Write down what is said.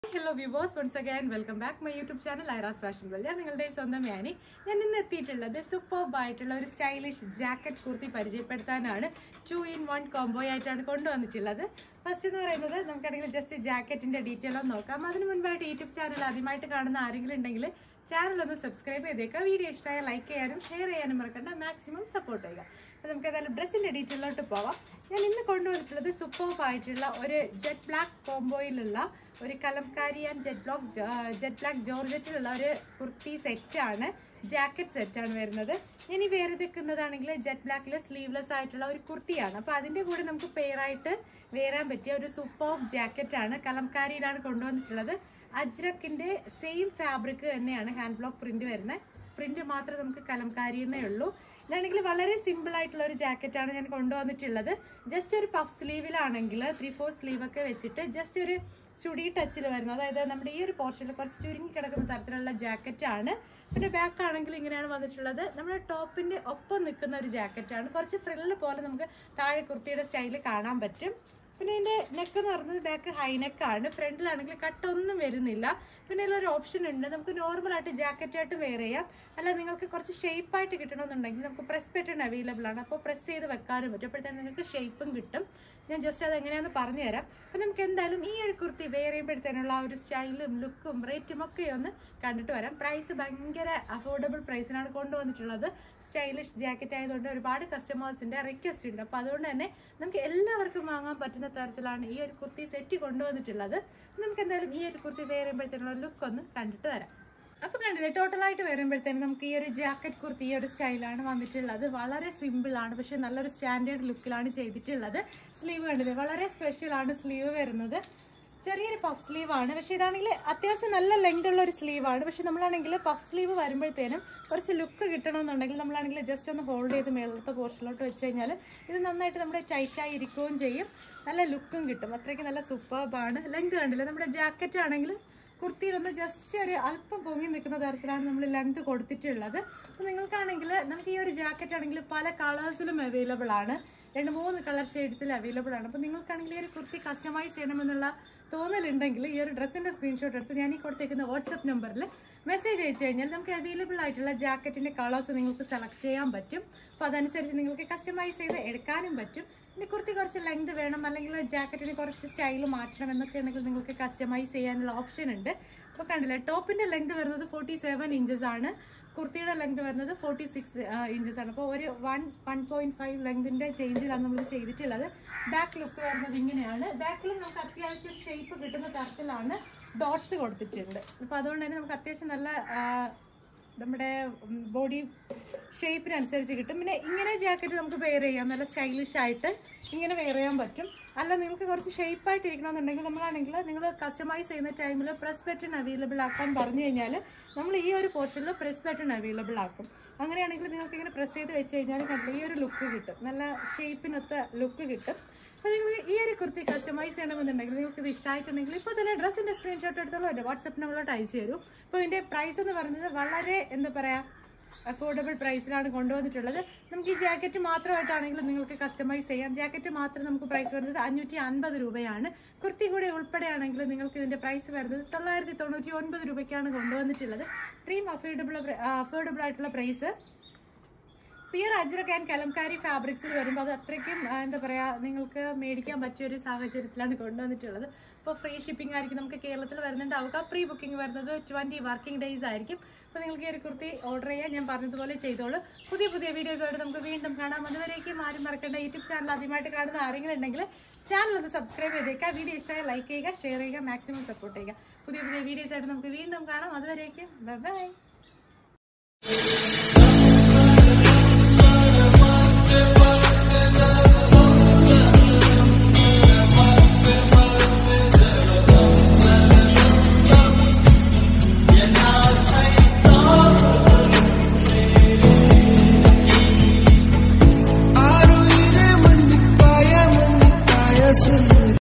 hello viewers once again welcome back my YouTube channel Aira's fashion world ഞാൻ നിങ്ങളുടെ സ്വന്തം ഞാനി ഞാൻ ഇന്ന് എത്തിയിട്ടുള്ളത് സൂപ്പർബ് ആയിട്ടുള്ള ഒരു സ്റ്റൈലിഷ് ജാക്കറ്റ് കുർത്തി പരിചയപ്പെടുത്താനാണ് ടു ഇൻ വൺ കോംബോ ആയിട്ടാണ് കൊണ്ടുവന്നിട്ടുള്ളത് ഫസ്റ്റ് എന്ന് പറയുന്നത് നമുക്കാണെങ്കിൽ ജസ്റ്റ് ജാക്കറ്റിന്റെ ഡീറ്റെയിൽ ഒന്ന് നോക്കാം അതിന് മുൻപായിട്ട് യൂട്യൂബ് ചാനൽ ആദ്യമായിട്ട് കാണുന്ന ആരെങ്കിലും ഉണ്ടെങ്കിൽ ചാനൽ ഒന്ന് സബ്സ്ക്രൈബ് ചെയ്തേക്കുക വീഡിയോ ഇഷ്ടമായ ലൈക്ക് ചെയ്യാനും ഷെയർ ചെയ്യാനും മറക്കണ്ട മാക്സിമം സപ്പോർട്ട് ചെയ്യുക അപ്പോൾ നമുക്ക് ഏതായാലും ഡ്രസ്സിന്റെ ഡീറ്റെയിലോട്ട് പോവാം ഞാൻ ഇന്ന് കൊണ്ടുവന്നിട്ടുള്ളത് സൂപ്പർബ് ആയിട്ടുള്ള ഒരു ജെറ്റ് ബ്ലാക്ക് കോംബോയിലുള്ള ഒരു Kalamkari and jet block jet black ജോർജറ്റിലുള്ള ഒരു കുർത്തി സെറ്റാണ് ജാക്കറ്റ് സെറ്റാണ് വരുന്നത് ഇനി വേറെ നിൽക്കുന്നതാണെങ്കിൽ ജെറ്റ് ബ്ലാക്കിൽ സ്ലീവ്ലെസ് ആയിട്ടുള്ള ഒരു കുർത്തിയാണ് അപ്പോൾ അതിൻ്റെ കൂടെ നമുക്ക് പെയറായിട്ട് വേറാൻ പറ്റിയ ഒരു സൂപ്പർ ജാക്കറ്റ് ആണ് കലംകാരിയിലാണ് കൊണ്ടുവന്നിട്ടുള്ളത് അജ്രക്കിന്റെ സെയിം ഫാബ്രിക് തന്നെയാണ് ഹാൻഡ് ബ്ലോക്ക് പ്രിന്റ് വരുന്നത് പ്രിന്റ് മാത്രമേ നമുക്ക് കലംകാരിയെന്നേ ഉള്ളൂ ഇതാണെങ്കിൽ വളരെ സിമ്പിൾ ആയിട്ടുള്ള ഒരു ജാക്കറ്റ് ആണ് ഞാൻ കൊണ്ടുവന്നിട്ടുള്ളത് ജസ്റ്റ് ഒരു പഫ് സ്ലീവിലാണെങ്കിൽ ത്രീ ഫോർ സ്ലീവ് ഒക്കെ വെച്ചിട്ട് ജസ്റ്റ് ഒരു ചുടി ടച്ചിൽ വരുന്നത് അതായത് നമ്മുടെ ഈ ഒരു പോർഷനിൽ കുറച്ച് ചുരുങ്ങി കിടക്കുന്ന തരത്തിലുള്ള ജാക്കറ്റ് ആണ് പിന്നെ ബാക്ക് ആണെങ്കിൽ ഇങ്ങനെയാണ് വന്നിട്ടുള്ളത് നമ്മുടെ ടോപ്പിന്റെ ഒപ്പം നിൽക്കുന്ന ഒരു ജാക്കറ്റ് ആണ് കുറച്ച് ഫ്രില്ല് പോലെ നമുക്ക് താഴെ കുർത്തിയുടെ സ്റ്റൈലിൽ കാണാൻ പറ്റും പിന്നെ ഇതിന്റെ നെക്ക് എന്ന് പറയുന്നത് ബാക്ക് ഹൈ നെക്കാണ് ഫ്രണ്ടിലാണെങ്കിൽ കട്ടൊന്നും വരുന്നില്ല പിന്നെ ഇതിലൊരു ഓപ്ഷൻ ഉണ്ട് നമുക്ക് നോർമൽ ആയിട്ട് ജാക്കറ്റ് ആയിട്ട് വെയർ ചെയ്യാം അല്ല നിങ്ങൾക്ക് കുറച്ച് ഷേപ്പ് ആയിട്ട് കിട്ടണമെന്നുണ്ടെങ്കിൽ നമുക്ക് പ്രസ് ബട്ടൺ അവൈലബിൾ ആണ് അപ്പോൾ പ്രസ് ചെയ്ത് വെക്കാനും പറ്റും അപ്പോഴത്തേനും നിങ്ങൾക്ക് ഷേപ്പും കിട്ടും ഞാൻ ജസ്റ്റ് അത് എങ്ങനെയാണെന്ന് പറഞ്ഞു തരാം അപ്പം നമുക്ക് എന്തായാലും ഈ ഒരു കുർത്തി വെയർ ചെയ്യുമ്പോഴത്തേനുള്ള ആ ഒരു സ്റ്റൈലും ലുക്കും റേറ്റും ഒക്കെ ഒന്ന് കണ്ടിട്ട് വരാം പ്രൈസ് ഭയങ്കര അഫോർഡബിൾ പ്രൈസിനാണ് കൊണ്ടുവന്നിട്ടുള്ളത് സ്റ്റൈലിഷ് ജാക്കറ്റ് ആയതുകൊണ്ട് ഒരുപാട് കസ്റ്റമേഴ്സിന്റെ റിക്വസ്റ്റ് ഉണ്ട് അപ്പോൾ അതുകൊണ്ട് തന്നെ നമുക്ക് എല്ലാവർക്കും വാങ്ങാൻ പറ്റുന്ന തരത്തിലാണ് ഈ ഒരു കുർത്തി സെറ്റ് കൊണ്ടുവന്നിട്ടുള്ളത് അപ്പം നമുക്ക് എന്തായാലും ഈ ഒരു കുർത്തി വെയർ ചെയ്യുമ്പോഴത്തേനുള്ള ലുക്ക് ഒന്ന് കണ്ടിട്ട് വരാം അപ്പൊ കണ്ടില്ലേ ടോട്ടലായിട്ട് വരുമ്പോഴത്തേനും നമുക്ക് ഈ ഒരു ജാക്കറ്റ് കുർത്തി ഈ ഒരു സ്റ്റൈലാണ് വന്നിട്ടുള്ളത് വളരെ സിമ്പിൾ ആണ് പക്ഷെ നല്ലൊരു സ്റ്റാൻഡേർഡ് ലുക്കിലാണ് ചെയ്തിട്ടുള്ളത് സ്ലീവ് കണ്ടില്ലേ വളരെ സ്പെഷ്യൽ ആണ് സ്ലീവ് വരുന്നത് ചെറിയൊരു പഫ് സ്ലീവ് ആണ് പക്ഷെ ഇതാണെങ്കിൽ അത്യാവശ്യം നല്ല ലെങ്ത് ഉള്ള ഒരു സ്ലീവ് ആണ് പക്ഷെ നമ്മളാണെങ്കിൽ പഫ് സ്ലീവ് വരുമ്പോഴത്തേനും കുറച്ച് ലുക്ക് കിട്ടണമെന്നുണ്ടെങ്കിൽ നമ്മളാണെങ്കിൽ ജസ്റ്റ് ഒന്ന് ഹോൾഡ് ചെയ്ത് മേളത്തെ പോർഷനിലോട്ട് വെച്ച് കഴിഞ്ഞാൽ ഇത് നന്നായിട്ട് നമ്മുടെ ടൈറ്റായി ഇരിക്കുകയും ചെയ്യും നല്ല ലുക്കും കിട്ടും അത്രയ്ക്ക് നല്ല സൂപ്പർബാണ് ലെങ്ത് കണ്ടില്ലേ നമ്മുടെ ജാക്കറ്റ് ആണെങ്കിൽ കുർത്തിയിലൊന്ന് ജസ്റ്റ് ഒരു അല്പം പൊങ്ങി നിൽക്കുന്ന തരത്തിലാണ് നമ്മൾ ലെങ്ത് കൊടുത്തിട്ടുള്ളത് അപ്പോൾ നിങ്ങൾക്കാണെങ്കിൽ നമുക്ക് ഈ ഒരു ജാക്കറ്റ് ആണെങ്കിൽ പല കളേഴ്സിലും അവൈലബിൾ ആണ് രണ്ട് മൂന്ന് കളർ ഷെയ്ഡ്സിൽ അവൈലബിൾ ആണ് അപ്പോൾ നിങ്ങൾക്കാണെങ്കിൽ ഈ ഒരു കുർത്തി കസ്റ്റമൈസ് ചെയ്യണമെന്നുള്ള തോന്നലുണ്ടെങ്കിൽ ഈ ഒരു ഡ്രസ്സിന്റെ സ്ക്രീൻഷോട്ട് എടുത്ത് ഞാൻ ഈ കൊടുത്തേക്കുന്ന വാട്സപ്പ് നമ്പറിൽ മെസ്സേജ് അയച്ചു കഴിഞ്ഞാൽ നമുക്ക് അവൈലബിൾ ആയിട്ടുള്ള ജാക്കറ്റിന്റെ കളേഴ്സ് നിങ്ങൾക്ക് സെലക്ട് ചെയ്യാൻ പറ്റും അപ്പോൾ അതനുസരിച്ച് നിങ്ങൾക്ക് കസ്റ്റമൈസ് ചെയ്ത് എടുക്കാനും പറ്റും ഇനി കുർത്തി കുറച്ച് ലെങ്ത് വേണം അല്ലെങ്കിൽ ജാക്കറ്റിന് കുറച്ച് സ്റ്റൈൽ മാറ്റണം എന്നൊക്കെ ഉണ്ടെങ്കിൽ നിങ്ങൾക്ക് കസ്റ്റമൈസ് ചെയ്യാനുള്ള ഓപ്ഷൻ ഉണ്ട് അപ്പോൾ കണ്ടില്ലേ ടോപ്പിന്റെ ലെങ്ത് വരുന്നത് ഫോർട്ടി സെവൻ ഇഞ്ചസ് ആണ് കുർത്തിയുടെ ലെങ്ത് വരുന്നത് ഫോർട്ടി സിക്സ് ഇഞ്ചസ് ആണ് അപ്പോൾ ഒരു വൺ വൺ പോയിന്റ് ഫൈവ് ലെങ്തിന്റെ ചേഞ്ചിലാണ് നമ്മൾ ചെയ്തിട്ടുള്ളത് ബാക്ക് ലുക്ക് വരുന്നത് ഇങ്ങനെയാണ് ബാക്കിൽ നമുക്ക് അത്യാവശ്യം ഷേപ്പ് കിട്ടുന്ന തരത്തിലാണ് ഡോട്ട്സ് കൊടുത്തിട്ടുണ്ട് അപ്പോൾ അതുകൊണ്ട് തന്നെ നമുക്ക് അത്യാവശ്യം നല്ല ആ, നമ്മുടെ ബോഡി ഷേപ്പിനനുസരിച്ച് കിട്ടും പിന്നെ ഇങ്ങനെ ജാക്കറ്റ് നമുക്ക് വെയർ ചെയ്യാം നല്ല സ്റ്റൈലിഷ് ആയിട്ട് ഇങ്ങനെ വെയർ ചെയ്യാൻ പറ്റും അല്ല നിങ്ങൾക്ക് കുറച്ച് ഷേപ്പ് ആയിട്ട് ഇരിക്കണമെന്നുണ്ടെങ്കിൽ നമ്മളാണെങ്കിൽ നിങ്ങൾ കസ്റ്റമൈസ് ചെയ്യുന്ന ടൈമിൽ പ്രസ് ബട്ടൺ അവൈലബിൾ ആക്കാൻ പറഞ്ഞു കഴിഞ്ഞാൽ നമ്മൾ ഈ ഒരു പോർഷനിൽ പ്രസ് ബട്ടൺ അവൈലബിൾ ആക്കും അങ്ങനെയാണെങ്കിൽ നിങ്ങൾക്ക് ഇങ്ങനെ പ്രസ് ചെയ്ത് വെച്ച് കഴിഞ്ഞാൽ കണ്ടില്ല ഈ ഒരു ലുക്ക് കിട്ടും നല്ല ഷേപ്പിനൊത്ത ലുക്ക് കിട്ടും അപ്പോൾ നിങ്ങൾ ഈ ഒരു കുർത്തി കസ്റ്റമൈസ് ചെയ്യണമെന്നുണ്ടെങ്കിൽ നിങ്ങൾക്ക് ഇത് ഇഷ്ടമായിട്ടുണ്ടെങ്കിൽ ഇപ്പോൾ തന്നെ ഡ്രസ്സിന്റെ സ്ക്രീൻഷോട്ട് എടുത്തോളൂ എൻ്റെ വാട്സപ്പ് നമ്പറിലോട്ട് അയച്ചു തരും ഇപ്പോൾ ഇതിന്റെ പ്രൈസ് എന്ന് പറയുന്നത് വളരെ എന്താ പറയാ അഫോർഡബിൾ പ്രൈസിലാണ് കൊണ്ടുവന്നിട്ടുള്ളത് നമുക്ക് ഈ ജാക്കറ്റ് മാത്രമായിട്ടാണെങ്കിലും നിങ്ങൾക്ക് കസ്റ്റമൈസ് ചെയ്യാം ജാക്കറ്റ് മാത്രം നമുക്ക് പ്രൈസ് വരുന്നത് അഞ്ഞൂറ്റി അൻപത് രൂപയാണ് കുർത്തി കൂടെ ഉൾപ്പെടെയാണെങ്കിൽ നിങ്ങൾക്ക് ഇതിന്റെ പ്രൈസ് വരുന്നത് തൊള്ളായിരത്തി തൊണ്ണൂറ്റി ഒൻപത് രൂപയ്ക്കാണ് കൊണ്ടുവന്നിട്ടുള്ളത് ഇത്രയും അഫോർഡബിൾ അഫോർഡബിൾ ആയിട്ടുള്ള price per Ajrak and Kalamkari ഫാബ്രിക്സിൽ വരുമ്പോൾ അത് അത്രയ്ക്കും ആ, എന്താ പറയാ നിങ്ങൾക്ക് മേടിക്കാൻ പറ്റിയ ഒരു സാഹചര്യത്തിലാണ് കൊണ്ടുവന്നിട്ടുള്ളത് ഇപ്പോൾ ഫ്രീ ഷിപ്പിംഗ് ആയിരിക്കും നമുക്ക് കേരളത്തിൽ വരുന്നുണ്ടാവുക പ്രീ ബുക്കിംഗ് വരുന്നത് ട്വന്റി വർക്കിംഗ് ഡേയ്സ് ആയിരിക്കും അപ്പോൾ നിങ്ങൾക്ക് ഈ ഒരു കുർത്തി ഓർഡർ ചെയ്യാൻ ഞാൻ പറഞ്ഞതുപോലെ ചെയ്തോളൂ പുതിയ പുതിയ വീഡിയോസുമായിട്ട് നമുക്ക് വീണ്ടും കാണാം അതുവരേക്കും ആരും മറക്കേണ്ട യൂട്യൂബ് ചാനൽ ആദ്യമായിട്ട് കാണുന്ന ആരെങ്കിലും ഉണ്ടെങ്കിൽ ചാനൽ ഒന്ന് സബ്സ്ക്രൈബ് ചെയ്തേക്കുക വീഡിയോ ഇഷ്ടമായി ലൈക്ക് ചെയ്യുക ഷെയർ ചെയ്യുക മാക്സിമം സപ്പോർട്ട് ചെയ്യുക പുതിയ പുതിയ വീഡിയോസ് ആയിട്ട് നമുക്ക് വീണ്ടും കാണാം അതുവരേക്കും ബൈ